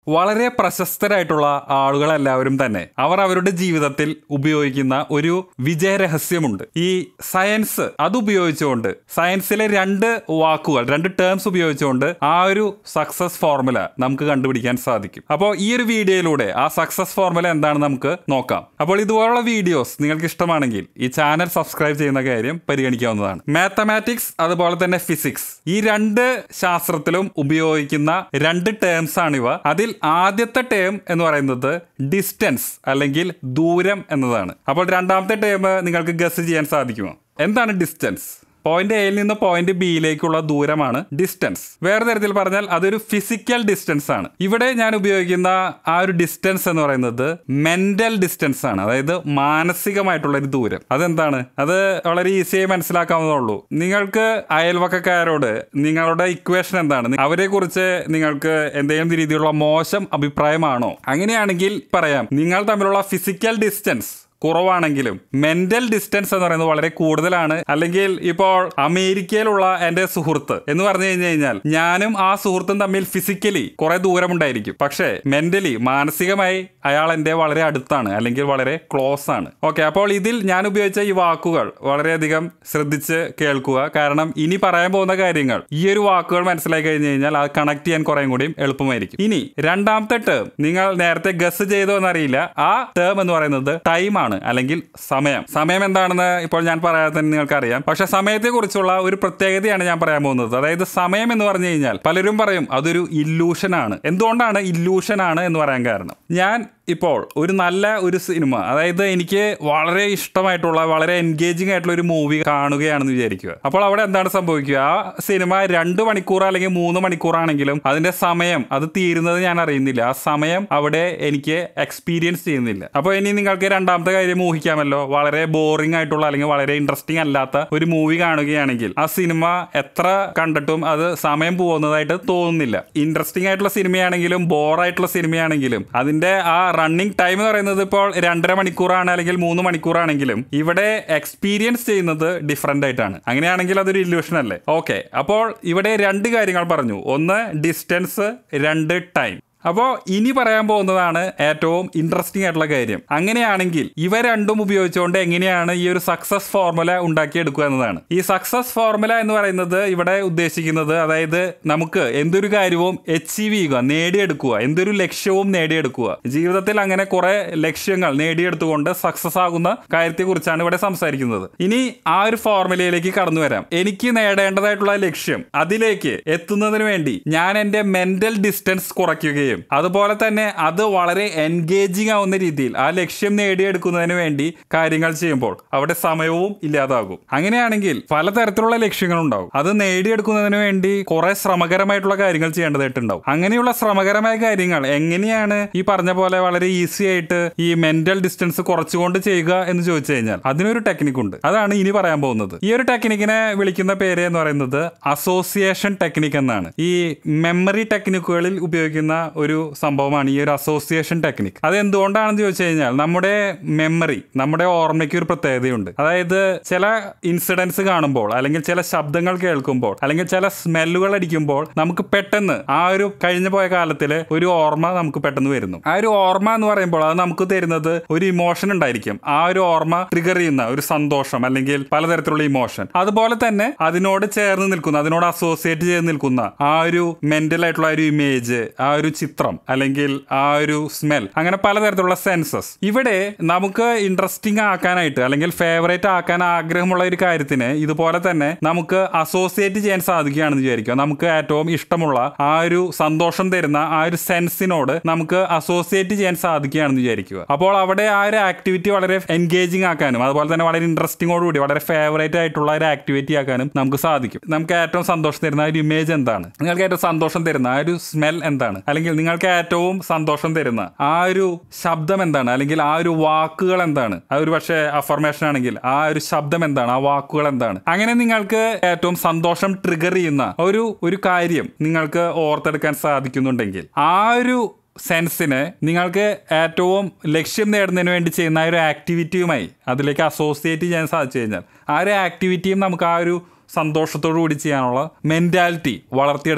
വളരെ പ്രശസ്തരായിട്ടുള്ള ആളുകളെല്ലാവരും തന്നെ അവർ അവരുടെ ജീവിതത്തിൽ ഉപയോഗിക്കുന്ന ഒരു വിജയരഹസ്യമുണ്ട് ഈ സയൻസ് അത് ഉപയോഗിച്ചുകൊണ്ട് സയൻസിലെ രണ്ട് വാക്കുകൾ രണ്ട് ടേംസ് ഉപയോഗിച്ചുകൊണ്ട് ആ ഒരു സക്സസ് ഫോർമുല നമുക്ക് കണ്ടുപിടിക്കാൻ സാധിക്കും അപ്പോൾ ഈ ഒരു വീഡിയോയിലൂടെ ആ സക്സസ് ഫോർമുല എന്താണെന്ന് നമുക്ക് നോക്കാം അപ്പോൾ ഇതുപോലുള്ള വീഡിയോസ് നിങ്ങൾക്ക് ഇഷ്ടമാണെങ്കിൽ ഈ ചാനൽ സബ്സ്ക്രൈബ് ചെയ്യുന്ന കാര്യം പരിഗണിക്കാവുന്നതാണ് മാത്തമാറ്റിക്സ് അതുപോലെ തന്നെ ഫിസിക്സ് ഈ രണ്ട് ശാസ്ത്രത്തിലും ഉപയോഗിക്കുന്ന രണ്ട് ടേംസ് ആണിവ അതിൽ ആദ്യത്തെ ടേം എന്ന് പറയുന്നത് ഡിസ്റ്റൻസ് അല്ലെങ്കിൽ ദൂരം എന്നതാണ് അപ്പോൾ രണ്ടാമത്തെ ടേം നിങ്ങൾക്ക് ഗസ് ചെയ്യാൻ സാധിക്കുമോ എന്താണ് ഡിസ്റ്റൻസ് പോയിന്റ് എയിൽ നിന്ന് പോയിന്റ് ബിയിലേക്കുള്ള ദൂരമാണ് ഡിസ്റ്റൻസ് വേറെ തരത്തിൽ പറഞ്ഞാൽ അതൊരു ഫിസിക്കൽ ഡിസ്റ്റൻസ് ആണ് ഇവിടെ ഞാൻ ഉപയോഗിക്കുന്ന ആ ഒരു ഡിസ്റ്റൻസ് എന്ന് പറയുന്നത് മെന്റൽ ഡിസ്റ്റൻസ് ആണ് അതായത് മാനസികമായിട്ടുള്ള ഒരു ദൂരം അതെന്താണ് അത് വളരെ ഈസിയായി മനസ്സിലാക്കാവുന്നതേ ഉള്ളൂ നിങ്ങൾക്ക് അയൽവക്കക്കാരോട് നിങ്ങളുടെ ഇക്വേഷൻ എന്താണ് അവരെ കുറിച്ച് നിങ്ങൾക്ക് എന്തെങ്കിലും രീതിയിലുള്ള മോശം അഭിപ്രായമാണോ അങ്ങനെയാണെങ്കിൽ പറയാം നിങ്ങൾ തമ്മിലുള്ള ഫിസിക്കൽ ഡിസ്റ്റൻസ് കുറവാണെങ്കിലും മെന്റൽ ഡിസ്റ്റൻസ് എന്ന് പറയുന്നത് വളരെ കൂടുതലാണ് അല്ലെങ്കിൽ ഇപ്പോൾ അമേരിക്കയിലുള്ള എന്റെ സുഹൃത്ത് എന്ന് പറഞ്ഞു കഴിഞ്ഞു കഴിഞ്ഞാൽ ഞാനും ആ സുഹൃത്തും തമ്മിൽ ഫിസിക്കലി കുറെ ദൂരമുണ്ടായിരിക്കും പക്ഷേ മെന്റലി മാനസികമായി അയാൾ എന്റെ വളരെ അടുത്താണ് അല്ലെങ്കിൽ വളരെ ക്ലോസ് ആണ് ഓക്കെ അപ്പോൾ ഇതിൽ ഞാൻ ഉപയോഗിച്ച ഈ വാക്കുകൾ വളരെയധികം ശ്രദ്ധിച്ച് കേൾക്കുക കാരണം ഇനി പറയാൻ പോകുന്ന കാര്യങ്ങൾ ഈ ഒരു വാക്കുകൾ മനസ്സിലാക്കി കഴിഞ്ഞു കഴിഞ്ഞാൽ അത് കണക്ട് ചെയ്യാൻ കുറേ കൂടിയും എളുപ്പമായിരിക്കും ഇനി രണ്ടാമത്തെ ടേം നിങ്ങൾ നേരത്തെ ഗസ് ചെയ്തോ എന്നറിയില്ല ആ ടേം എന്ന് പറയുന്നത് ടൈമാണ് അല്ലെങ്കിൽ സമയം സമയം എന്താണെന്ന് ഇപ്പോൾ ഞാൻ പറയാതെ തന്നെ നിങ്ങൾക്ക് അറിയാം പക്ഷെ സമയത്തെ കുറിച്ചുള്ള ഒരു പ്രത്യേകതയാണ് ഞാൻ പറയാൻ പോകുന്നത് അതായത് സമയം എന്ന് പറഞ്ഞു കഴിഞ്ഞാൽ പലരും പറയും അതൊരു ഇല്ലൂഷൻ ആണ് എന്തുകൊണ്ടാണ് ഇല്ലൂഷൻ ആണ് എന്ന് പറയാൻ കാരണം ഞാൻ ഇപ്പോൾ ഒരു നല്ല ഒരു സിനിമ അതായത് എനിക്ക് വളരെ ഇഷ്ടമായിട്ടുള്ള വളരെ എൻഗേജിങ് ആയിട്ടുള്ള ഒരു മൂവി കാണുകയാണെന്ന് വിചാരിക്കുക അപ്പോൾ അവിടെ എന്താണ് സംഭവിക്കുക ആ സിനിമ രണ്ട് മണിക്കൂർ അല്ലെങ്കിൽ മൂന്ന് മണിക്കൂറാണെങ്കിലും അതിന്റെ സമയം അത് തീരുന്നത് ഞാൻ അറിയുന്നില്ല ആ സമയം അവിടെ എനിക്ക് എക്സ്പീരിയൻസ് ചെയ്യുന്നില്ല അപ്പോൾ ഇനി നിങ്ങൾക്ക് രണ്ടാമത്തെ കാര്യം ഊഹിക്കാമല്ലോ വളരെ ബോറിംഗ് ആയിട്ടുള്ള അല്ലെങ്കിൽ വളരെ ഇൻട്രസ്റ്റിംഗ് അല്ലാത്ത ഒരു മൂവി കാണുകയാണെങ്കിൽ ആ സിനിമ എത്ര കണ്ടിട്ടും അത് സമയം പോകുന്നതായിട്ട് തോന്നുന്നില്ല ഇൻട്രസ്റ്റിംഗ് ആയിട്ടുള്ള സിനിമയാണെങ്കിലും ബോറായിട്ടുള്ള സിനിമയാണെങ്കിലും അതിന്റെ ആ റണ്ണിങ് ടൈം എന്ന് പറയുന്നത് ഇപ്പോൾ രണ്ടര മണിക്കൂറാണ് അല്ലെങ്കിൽ മൂന്ന് മണിക്കൂറാണെങ്കിലും ഇവിടെ എക്സ്പീരിയൻസ് ചെയ്യുന്നത് ഡിഫറെന്റ് ആയിട്ടാണ് അങ്ങനെയാണെങ്കിൽ അതൊരു ഇല്യൂഷൻ അല്ലേ ഓക്കെ അപ്പോൾ ഇവിടെ രണ്ട് കാര്യങ്ങൾ പറഞ്ഞു ഒന്ന് ഡിസ്റ്റൻസ് രണ്ട് ടൈം അപ്പോൾ ഇനി പറയാൻ പോകുന്നതാണ് ഏറ്റവും ഇൻട്രസ്റ്റിംഗ് ആയിട്ടുള്ള കാര്യം അങ്ങനെയാണെങ്കിൽ ഇവ രണ്ടും ഉപയോഗിച്ചുകൊണ്ട് എങ്ങനെയാണ് ഈ ഒരു സക്സസ് ഫോർമുല ഉണ്ടാക്കിയെടുക്കുക എന്നതാണ് ഈ സക്സസ് ഫോർമുല എന്ന് പറയുന്നത് ഇവിടെ ഉദ്ദേശിക്കുന്നത് അതായത് നമുക്ക് എന്തൊരു കാര്യവും അച്ചീവ് ചെയ്യുക നേടിയെടുക്കുക എന്തൊരു ലക്ഷ്യവും നേടിയെടുക്കുക ജീവിതത്തിൽ അങ്ങനെ കുറെ ലക്ഷ്യങ്ങൾ നേടിയെടുത്തുകൊണ്ട് സക്സസ് ആകുന്ന കാര്യത്തെക്കുറിച്ചാണ് ഇവിടെ സംസാരിക്കുന്നത് ഇനി ആ ഒരു ഫോർമുലയിലേക്ക് കടന്നു വരാം എനിക്ക് നേടേണ്ടതായിട്ടുള്ള ലക്ഷ്യം അതിലേക്ക് എത്തുന്നതിന് വേണ്ടി ഞാൻ എൻ്റെ മെന്റൽ ഡിസ്റ്റൻസ് കുറയ്ക്കുകയും അതുപോലെ തന്നെ അത് വളരെ എൻഗേജിങ് ആവുന്ന രീതിയിൽ ആ ലക്ഷ്യം നേടിയെടുക്കുന്നതിന് വേണ്ടി കാര്യങ്ങൾ ചെയ്യുമ്പോൾ അവിടെ സമയവും ഇല്ലാതാകും അങ്ങനെയാണെങ്കിൽ പലതരത്തിലുള്ള ലക്ഷ്യങ്ങൾ ഉണ്ടാവും അത് നേടിയെടുക്കുന്നതിന് വേണ്ടി കുറെ ശ്രമകരമായിട്ടുള്ള കാര്യങ്ങൾ ചെയ്യേണ്ടതായിട്ടുണ്ടാവും അങ്ങനെയുള്ള ശ്രമകരമായ കാര്യങ്ങൾ എങ്ങനെയാണ് ഈ പറഞ്ഞ പോലെ വളരെ ഈസി ആയിട്ട് ഈ മെന്റൽ ഡിസ്റ്റൻസ് കുറച്ചുകൊണ്ട് ചെയ്യുക എന്ന് ചോദിച്ചു കഴിഞ്ഞാൽ അതിനൊരു ടെക്നിക് ഉണ്ട് അതാണ് ഇനി പറയാൻ പോകുന്നത് ഈ ഒരു ടെക്നിക്കിനെ വിളിക്കുന്ന പേര് എന്ന് പറയുന്നത് അസോസിയേഷൻ ടെക്നിക് എന്നാണ് ഈ മെമ്മറി ടെക്നിക്കുകളിൽ ഉപയോഗിക്കുന്ന ഒരു സംഭവമാണ് ഈ ഒരു അസോസിയേഷൻ ടെക്നിക് അത് എന്തുകൊണ്ടാണെന്ന് ചോദിച്ചു കഴിഞ്ഞാൽ നമ്മുടെ മെമ്മറി നമ്മുടെ ഓർമ്മയ്ക്ക് ഒരു പ്രത്യേകതയുണ്ട് അതായത് ചില ഇൻസിഡൻസ് കാണുമ്പോൾ അല്ലെങ്കിൽ ചില ശബ്ദങ്ങൾ കേൾക്കുമ്പോൾ അല്ലെങ്കിൽ ചില സ്മെല്ലുകൾ അടിക്കുമ്പോൾ നമുക്ക് പെട്ടെന്ന് ആ ഒരു കഴിഞ്ഞു പോയ കാലത്തിലെ ഒരു ഓർമ്മ നമുക്ക് പെട്ടെന്ന് വരുന്നു ആ ഒരു ഓർമ്മ എന്ന് പറയുമ്പോൾ അത് നമുക്ക് തരുന്നത് ഒരു ഇമോഷൻ ഉണ്ടായിരിക്കും ആ ഒരു ഓർമ്മ ട്രിഗർ ചെയ്യുന്ന ഒരു സന്തോഷം അല്ലെങ്കിൽ പലതരത്തിലുള്ള ഇമോഷൻ അതുപോലെ തന്നെ അതിനോട് ചേർന്ന് നിൽക്കുന്ന അതിനോട് അസോസിയേറ്റ് ചെയ്ത് നിൽക്കുന്ന ആ ഒരു മെന്റൽ ആയിട്ടുള്ള ഒരു ഇമേജ് ആ ഒരു ചിത്രം അല്ലെങ്കിൽ ആ ഒരു സ്മെൽ അങ്ങനെ പലതരത്തിലുള്ള സെൻസസ് ഇവിടെ നമുക്ക് ഇൻട്രസ്റ്റിംഗ് ആക്കാനായിട്ട് അല്ലെങ്കിൽ ഫേവറേറ്റ് ആക്കാൻ ആഗ്രഹമുള്ള ഒരു കാര്യത്തിന് ഇതുപോലെ തന്നെ നമുക്ക് അസോസിയേറ്റ് ചെയ്യാൻ സാധിക്കുകയാണെന്ന് വിചാരിക്കുക നമുക്ക് ഏറ്റവും ഇഷ്ടമുള്ള ആ ഒരു സന്തോഷം തരുന്ന ആ ഒരു സെൻസിനോട് നമുക്ക് അസോസിയേറ്റ് ചെയ്യാൻ സാധിക്കുകയാണെന്ന് വിചാരിക്കുക അപ്പോൾ അവിടെ ആ ഒരു ആക്ടിവിറ്റി വളരെ എൻഗേജിങ് ആക്കാനും അതുപോലെ തന്നെ വളരെ ഇൻട്രസ്റ്റിംഗോടുകൂടി വളരെ ഫേവറേറ്റ് ആയിട്ടുള്ള ഒരു ആക്ടിവിറ്റി ആക്കാനും നമുക്ക് സാധിക്കും നമുക്ക് ഏറ്റവും സന്തോഷം തരുന്ന ആ ഒരു ഇമേജ് എന്താണ് നിങ്ങൾക്ക് ഏറ്റവും സന്തോഷം തരുന്ന ആ ഒരു സ്മെൽ എന്താണ് അല്ലെങ്കിൽ നിങ്ങൾക്ക് ഏറ്റവും സന്തോഷം തരുന്ന ആ ഒരു ശബ്ദം എന്താണ് അല്ലെങ്കിൽ ആ ഒരു വാക്കുകൾ എന്താണ് ആ ഒരു പക്ഷേ അഫർമേഷൻ ആണെങ്കിൽ ആ ഒരു ശബ്ദം എന്താണ് ആ വാക്കുകൾ എന്താണ് അങ്ങനെ നിങ്ങൾക്ക് ഏറ്റവും സന്തോഷം ട്രിഗർ ചെയ്യുന്ന ഒരു ഒരു കാര്യം നിങ്ങൾക്ക് ഓർത്തെടുക്കാൻ സാധിക്കുന്നുണ്ടെങ്കിൽ ആ ഒരു സെൻസിനെ നിങ്ങൾക്ക് ഏറ്റവും ലക്ഷ്യം നേടുന്നതിന് വേണ്ടി ചെയ്യുന്ന ആ ഒരു ആക്ടിവിറ്റിയുമായി അതിലേക്ക് അസോസിയേറ്റ് ചെയ്യാൻ സാധിച്ചു കഴിഞ്ഞാൽ ആ ഒരു ആക്ടിവിറ്റിയും നമുക്ക് ആ ഒരു സന്തോഷത്തോടു കൂടി ചെയ്യാനുള്ള മെൻറ്റാലിറ്റി വളർത്തിയെടുക്കാൻ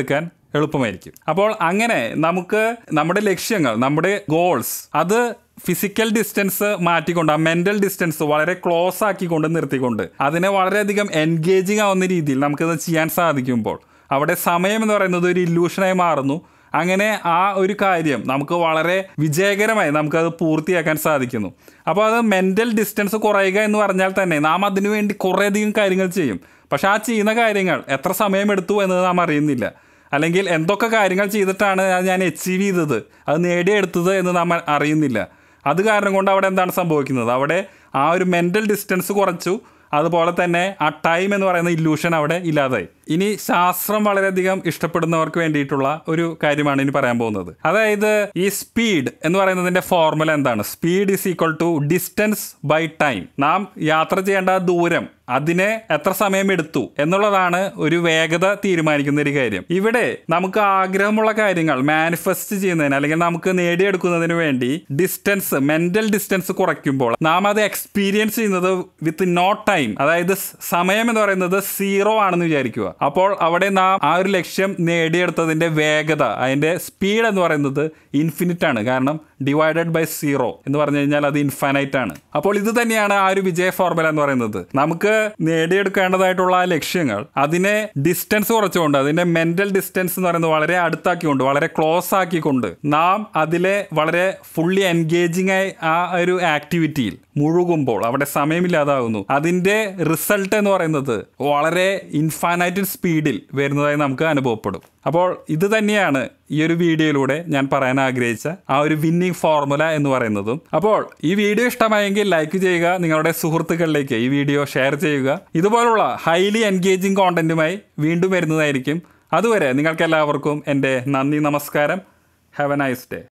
എളുപ്പമായിരിക്കും അപ്പോൾ അങ്ങനെ നമുക്ക് നമ്മുടെ ലക്ഷ്യങ്ങൾ നമ്മുടെ ഗോൾസ് അത് ഫിസിക്കൽ ഡിസ്റ്റൻസ് മാറ്റിക്കൊണ്ട് ആ മെന്റൽ ഡിസ്റ്റൻസ് വളരെ ക്ലോസ് ആക്കിക്കൊണ്ട് നിർത്തിക്കൊണ്ട് അതിനെ വളരെയധികം എൻഗേജിങ് ആവുന്ന രീതിയിൽ നമുക്കത് ചെയ്യാൻ സാധിക്കുമ്പോൾ അവിടെ സമയം എന്ന് പറയുന്നത് ഒരു ഇല്യൂഷനായി മാറുന്നു അങ്ങനെ ആ ഒരു കാര്യം നമുക്ക് വളരെ വിജയകരമായി നമുക്കത് പൂർത്തിയാക്കാൻ സാധിക്കുന്നു അപ്പോൾ അത് മെൻ്റൽ ഡിസ്റ്റൻസ് കുറയുക എന്ന് പറഞ്ഞാൽ തന്നെ നാം അതിനു വേണ്ടി കുറേയധികം കാര്യങ്ങൾ ചെയ്യും പക്ഷെ ആ ചെയ്യുന്ന കാര്യങ്ങൾ എത്ര സമയമെടുത്തു എന്ന് നാം അറിയുന്നില്ല അല്ലെങ്കിൽ എന്തൊക്കെ കാര്യങ്ങൾ ചെയ്തിട്ടാണ് അത് ഞാൻ അച്ചീവ് ചെയ്തത് അത് നേടിയെടുത്തത് എന്ന് നാം അറിയുന്നില്ല അത് കാരണം കൊണ്ട് അവിടെ എന്താണ് സംഭവിക്കുന്നത് അവിടെ ആ ഒരു മെൻ്റൽ ഡിസ്റ്റൻസ് കുറച്ചു അതുപോലെ തന്നെ ആ ടൈം എന്ന് പറയുന്ന ഇല്യൂഷൻ അവിടെ ഇല്ലാതായി ഇനി ശാസ്ത്രം വളരെയധികം ഇഷ്ടപ്പെടുന്നവർക്ക് വേണ്ടിയിട്ടുള്ള ഒരു കാര്യമാണ് ഇനി പറയാൻ പോകുന്നത് അതായത് ഈ സ്പീഡ് എന്ന് പറയുന്നതിന്റെ ഫോർമുല എന്താണ് speed is equal to distance by time നാം യാത്ര ചെയ്യേണ്ട ദൂരം അതിനെ എത്ര സമയം എടുത്തു എന്നുള്ളതാണ് ഒരു വേഗത തീരുമാനിക്കുന്ന ഒരു കാര്യം ഇവിടെ നമുക്ക് ആഗ്രഹമുള്ള കാര്യങ്ങൾ മാനിഫെസ്റ്റ് ചെയ്യുന്നതിന് അല്ലെങ്കിൽ നമുക്ക് നേടിയെടുക്കുന്നതിന് വേണ്ടി ഡിസ്റ്റൻസ് മെന്റൽ ഡിസ്റ്റൻസ് കുറയ്ക്കുമ്പോൾ നാം അത് എക്സ്പീരിയൻസ് ചെയ്യുന്നത് വിത്ത് നോ ടൈം അതായത് സമയം എന്ന് പറയുന്നത് സീറോ ആണെന്ന് വിചാരിക്കുക അപ്പോൾ അവിടെ നാം ആ ഒരു ലക്ഷ്യം നേടിയെടുത്തതിന്റെ വേഗത അതിന്റെ സ്പീഡ് എന്ന് പറയുന്നത് ഇൻഫിനിറ്റ് ആണ് കാരണം ഡിവൈഡഡ് ബൈ സീറോ എന്ന് പറഞ്ഞു കഴിഞ്ഞാൽ അത് ഇൻഫൈനൈറ്റ് ആണ് അപ്പോൾ ഇത് തന്നെയാണ് ആ ഒരു വിജയ ഫോർമുല എന്ന് പറയുന്നത് നമുക്ക് നേടിയെടുക്കേണ്ടതായിട്ടുള്ള ആ ലക്ഷ്യങ്ങൾ അതിനെ ഡിസ്റ്റൻസ് കുറച്ചുകൊണ്ട് അതിന്റെ മെന്റൽ ഡിസ്റ്റൻസ് എന്ന് പറയുന്നത് വളരെ അടുത്താക്കിക്കൊണ്ട് വളരെ ക്ലോസ് ആക്കിക്കൊണ്ട് നാം അതിലെ വളരെ ഫുള്ളി എൻഗേജിങ് ആയി ആ ഒരു ആക്ടിവിറ്റിയിൽ മുഴുകുമ്പോൾ അവിടെ സമയമില്ലാതാകുന്നു അതിന്റെ റിസൾട്ട് എന്ന് പറയുന്നത് വളരെ ഇൻഫാനൈറ്റ് സ്പീഡിൽ വരുന്നതായി നമുക്ക് അനുഭവപ്പെടും അപ്പോൾ ഇത് തന്നെയാണ് ഈ ഒരു വീഡിയോയിലൂടെ ഞാൻ പറയാൻ ആഗ്രഹിച്ച ആ ഒരു വിന്നിംഗ് ഫോർമുല എന്ന് പറയുന്നതും അപ്പോൾ ഈ വീഡിയോ ഇഷ്ടമായെങ്കിൽ ലൈക്ക് ചെയ്യുക നിങ്ങളുടെ സുഹൃത്തുക്കളിലേക്ക് ഈ വീഡിയോ ഷെയർ ചെയ്യുക ഇതുപോലുള്ള ഹൈലി എൻഗേജിങ് കോണ്ടന്റുമായി വീണ്ടും വരുന്നതായിരിക്കും അതുവരെ നിങ്ങൾക്ക് എല്ലാവർക്കും എൻ്റെ നന്ദി നമസ്കാരം ഹാവ് എ നൈസ് ഡേ